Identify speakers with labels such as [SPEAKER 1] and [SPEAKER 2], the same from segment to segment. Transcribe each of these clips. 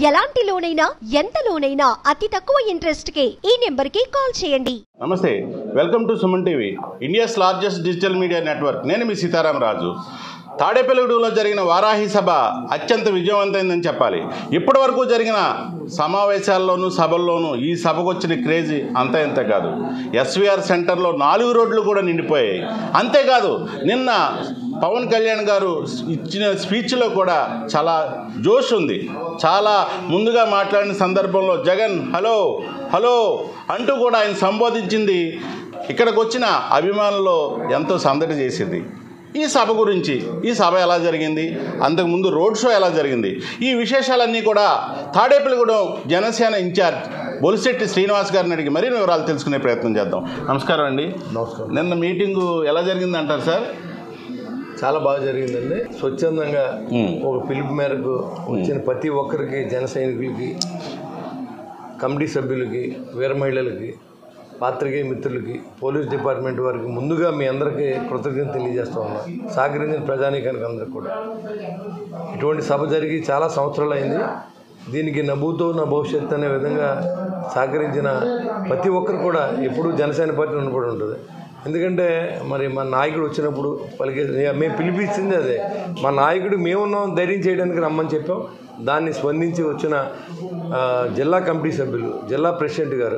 [SPEAKER 1] ఎలాంటి లోనైనా ఎంత లోనైనా అతి తక్కువ ఇంట్రెస్ట్ కే ఈ నెంబర్ కి కాల్ చేయండి
[SPEAKER 2] నమస్తే welcome to Suman TV India's largest digital media network నేను మీ సీతారాం రాజు తాడేపల్లిగూడెంలో జరిగిన వారాహి సభ అత్యంత విజయవంతమైందని చెప్పాలి ఇప్పటి వరకు జరిగిన సమావేశాల్లోనూ సభల్లోనూ ఈ సభకు వచ్చిన క్రేజీ అంత ఇంత కాదు ఎస్వీఆర్ సెంటర్లో నాలుగు రోడ్లు కూడా నిండిపోయాయి అంతేకాదు నిన్న పవన్ కళ్యాణ్ గారు ఇచ్చిన స్పీచ్లో కూడా చాలా జోష్ ఉంది చాలా ముందుగా మాట్లాడిన సందర్భంలో జగన్ హలో హలో అంటూ కూడా ఆయన సంబోధించింది ఇక్కడికి వచ్చిన అభిమానుల్లో ఎంతో సందడి చేసింది ఈ సభ గురించి ఈ సభ ఎలా జరిగింది అంతకుముందు రోడ్ షో ఎలా జరిగింది ఈ విశేషాలన్నీ కూడా తాడేపల్లిగూడెం జనసేన ఇన్ఛార్జ్ బొలిశెట్టి శ్రీనివాస్ గారిని అడిగి మరిన్ని వివరాలు తెలుసుకునే ప్రయత్నం చేద్దాం నమస్కారం అండి
[SPEAKER 3] నమస్కారం
[SPEAKER 2] నిన్న మీటింగు ఎలా జరిగింది అంటారు సార్
[SPEAKER 3] చాలా బాగా జరిగిందండి స్వచ్ఛందంగా
[SPEAKER 2] మ్మ్.
[SPEAKER 3] ఒక పిలుపు మేరకు వచ్చిన ప్రతి ఒక్కరికి జన సైనికులకి కమిటీ సభ్యులకి వీర మహిళలకి పాత్రికేయ మిత్రులకి పోలీస్ డిపార్ట్మెంట్ వారికి ముందుగా మీ అందరికీ కృతజ్ఞత తెలియజేస్తా ఉన్నాం సహకరించిన ప్రజానీకానికి అందరికి కూడా ఇటువంటి సభ జరిగి చాలా సంవత్సరాలు అయింది దీనికి నవ్వుతో నా భవిష్యత్తు అనే విధంగా సహకరించిన ప్రతి ఒక్కరు కూడా ఎప్పుడూ జనసేన పార్టీ ఉండబడి ఉంటుంది ఎందుకంటే మరి మా నాయకుడు వచ్చినప్పుడు పలికే మేము పిలిపించింది అదే మా నాయకుడు మేమున్నాం ధైర్యం చేయడానికి రమ్మని చెప్పాం దాన్ని స్పందించి వచ్చిన ఆ, జిల్లా కమిటీ సభ్యులు జిల్లా ప్రెసిడెంట్ గారు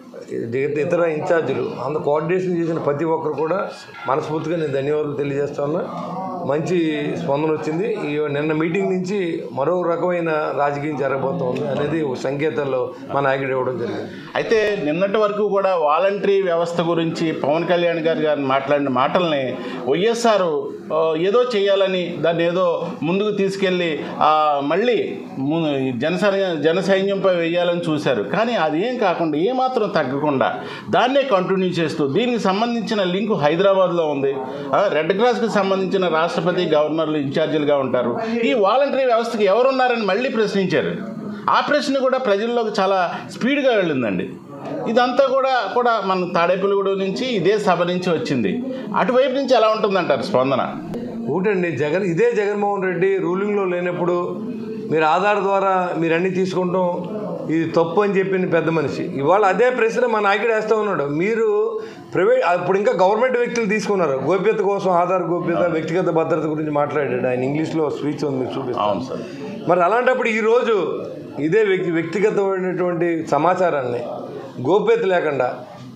[SPEAKER 3] ఇత- ఇతర ఇన్ఛార్జీలు అంత కోఆర్డినేషన్ చేసిన ప్రతి ఒక్కరు కూడా మనస్ఫూర్తిగా నేను ధన్యవాదాలు తెలియజేస్తా ఉన్నా మంచి స్పందన వచ్చింది ఈ నిన్న మీటింగ్ నుంచి మరో రకమైన రాజకీయం జరగబోతోంది అనేది ఒక సంకేతాల్లో మా నాయకుడు ఇవ్వడం జరిగింది
[SPEAKER 2] అయితే నిన్నటి వరకు కూడా వాలంటరీ వ్యవస్థ గురించి పవన్ కళ్యాణ్ గారు గారు మాట్లాడిన మాటల్ని వైఎస్ఆర్ ఆ, ఏదో చేయాలని దాన్ని ఏదో ముందుకు తీసుకెళ్ళి ఆ, మళ్ళీ ము- జనసైన్య జన సైన్యంపై వేయాలని చూశారు కానీ అది ఏం కాకుండా ఏమాత్రం తగ్గకుండా దాన్నే కంటిన్యూ చేస్తూ దీనికి సంబంధించిన లింకు హైదరాబాద్లో ఉంది ఆ, రెడ్ క్రాస్కి సంబంధించిన రాష్ట్రపతి గవర్నర్లు ఇన్ఛార్జీలుగా ఉంటారు ఈ వాలంటరీ వ్యవస్థకి ఎవరున్నారని మళ్ళీ ప్రశ్నించారు ఆ ప్రశ్న కూడా ప్రజల్లోకి చాలా స్పీడ్గా వెళ్ళిందండి ఇదంతా కూడా కూడా మన తాడేపల్లిగూడెం నుంచి ఇదే సభ నుంచి వచ్చింది అటువైపు నుంచి ఎలా ఉంటుందంటారు స్పందన
[SPEAKER 3] ఒకటండి జగన్ ఇదే జగన్మోహన్ రెడ్డి రూలింగ్లో లేనప్పుడు మీరు ఆధార్ ద్వారా మీరు అన్నీ తీసుకుంటాం ఇది తప్పు అని చెప్పిన పెద్ద మనిషి ఇవాళ అదే ప్రశ్న మా నాయకుడు వేస్తూ ఉన్నాడు మీరు ప్రైవేట్ అప్పుడు ఇంకా గవర్నమెంట్ వ్యక్తులు తీసుకున్నారు గోప్యత కోసం ఆధార్ గోప్యత వ్యక్తిగత భద్రత గురించి మాట్లాడాడు ఆయన ఇంగ్లీష్లో స్పీచ్ ఉంది మీకు చూపిస్తాను
[SPEAKER 2] అవును సార్
[SPEAKER 3] మరి అలాంటప్పుడు ఈరోజు ఇదే వ్యక్తి వ్యక్తిగతమైనటువంటి సమాచారాన్ని గోప్యత లేకుండా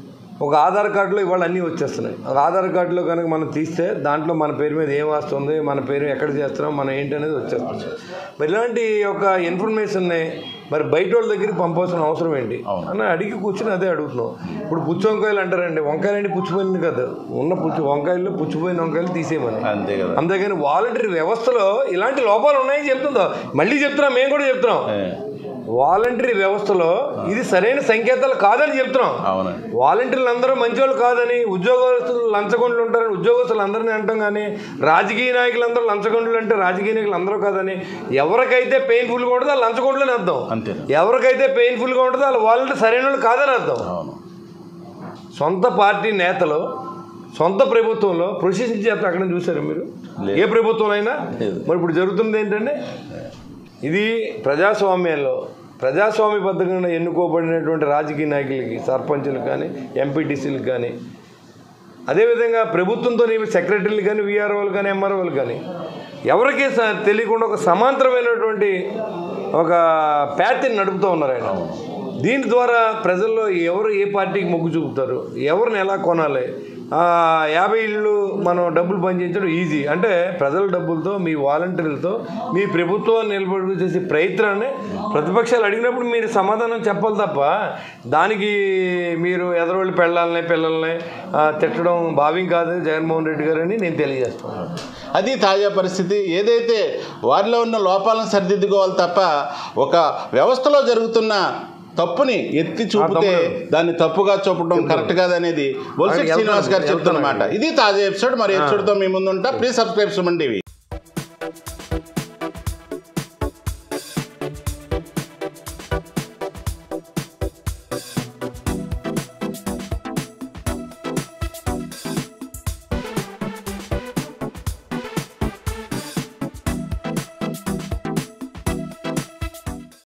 [SPEAKER 3] ఒక ఆధార్ కార్డులో ఇవాళ అన్నీ వచ్చేస్తున్నాయి ఒక ఆధార్ కార్డులో కనుక మనం తీస్తే దాంట్లో మన పేరు మీద ఏం వస్తుంది మన పేరు ఎక్కడ చేస్తున్నాం మనం ఏంటి అనేది వచ్చేస్తుంది మరి ఇలాంటి ఒక ఇన్ఫర్మేషన్ని మరి బయట వాళ్ళ దగ్గరికి పంపాల్సిన అవసరం ఏంటి
[SPEAKER 2] అవును.
[SPEAKER 3] అని అడిగి కూర్చుని అదే అడుగుతున్నాం ఇప్పుడు పుచ్చి వంకాయలు అంటారండి వంకాయలు అంటే పుచ్చిపోయింది కదా ఉన్న పుచ్చి వంకాయలు పుచ్చిపోయిన వంకాయలు తీసేయమని
[SPEAKER 2] అంతే కదా
[SPEAKER 3] అంతేగాని వాలంటరీ వ్యవస్థలో ఇలాంటి లోపాలు ఉన్నాయని చెప్తుందో మళ్ళీ చెప్తున్నాం మేము కూడా చెప్తున్నాం
[SPEAKER 2] ఏ,
[SPEAKER 3] వాలంటరీ వ్యవస్థలో ఇది సరైన సంకేతాలు కాదని చెప్తున్నాం
[SPEAKER 2] అవునండి
[SPEAKER 3] వాలంటీర్లు అందరూ మంచివాళ్ళు కాదని ఉద్యోగస్తులు లంచగొండలు ఉంటారని ఉద్యోగస్తులు అందరినీ అంటాం కానీ రాజకీయ నాయకులందరూ లంచగొండలు అంటే రాజకీయ నాయకులు అందరూ కాదని ఎవరికైతే పెయిన్ఫుల్గా ఉంటుందో వాళ్ళు లంచగొండలు అని అర్థం
[SPEAKER 2] అంతే
[SPEAKER 3] ఎవరికైతే పెయిన్ఫుల్గా ఉంటుందో వాళ్ళు వాలంటీర్ సరైన వాళ్ళు కాదని అర్థం
[SPEAKER 2] అవును
[SPEAKER 3] సొంత పార్టీ నేతలు సొంత ప్రభుత్వంలో ప్రొసీజర్ చేస్తారు అక్కడ చూసారు మీరు
[SPEAKER 2] లేదు.
[SPEAKER 3] ఏ ప్రభుత్వం అయినా
[SPEAKER 2] లేదు.
[SPEAKER 3] మరి ఇప్పుడు జరుగుతుంది ఏంటంటే ఇది ప్రజాస్వామ్యంలో ప్రజాస్వామ్యబద్ధంగా ఎన్నుకోబడినటువంటి రాజకీయ నాయకులకి సర్పంచులకు కానీ ఎంపీటీసీలకు కానీ అదేవిధంగా ప్రభుత్వంతో సెక్రటరీలు కానీ విఆర్ఓలు కానీ ఎంఆర్ఓలు కానీ ఎవరికీ స- తెలియకుండా ఒక సమాంతరమైనటువంటి ఒక ప్యాటర్న్ నడుపుతూ ఉన్నారు ఆయన దీని ద్వారా ప్రజల్లో ఎవరు ఏ పార్టీకి మొగ్గు చూపుతారు ఎవరిని ఎలా కొనాలి ఆ, యాభై ఇళ్ళు మనం డబ్బులు పనిచేయించడం ఈజీ అంటే ప్రజల డబ్బులతో మీ వాలంటీర్లతో మీ ప్రభుత్వాన్ని నిలబడి చేసే ప్రయత్నాన్ని ప్రతిపక్షాలు అడిగినప్పుడు మీరు సమాధానం చెప్పాలి తప్ప దానికి మీరు ఎదరోళ్ళు పెళ్ళాలని పిల్లల్ని ఆ, తిట్టడం భావ్యం కాదు జగన్మోహన్ రెడ్డి గారు అని నేను తెలియజేస్తున్నాను
[SPEAKER 2] అది తాజా పరిస్థితి ఏదైతే వారిలో ఉన్న లోపాలను సరిదిద్దుకోవాలి తప్ప ఒక వ్యవస్థలో జరుగుతున్న తప్పుని ఎత్తి చూపితే దాన్ని తప్పుగా చూపడం కరెక్ట్ కాదనేది బొల్సెట్ శ్రీనివాస్ గారు చెప్తున్నమాట ఇది తాజా ఎపిసోడ్ మరి ఎపిసోడ్తో మీ ముందుంటా ప్లీజ్ సబ్స్క్రైబ్ సుమన్ టీవీ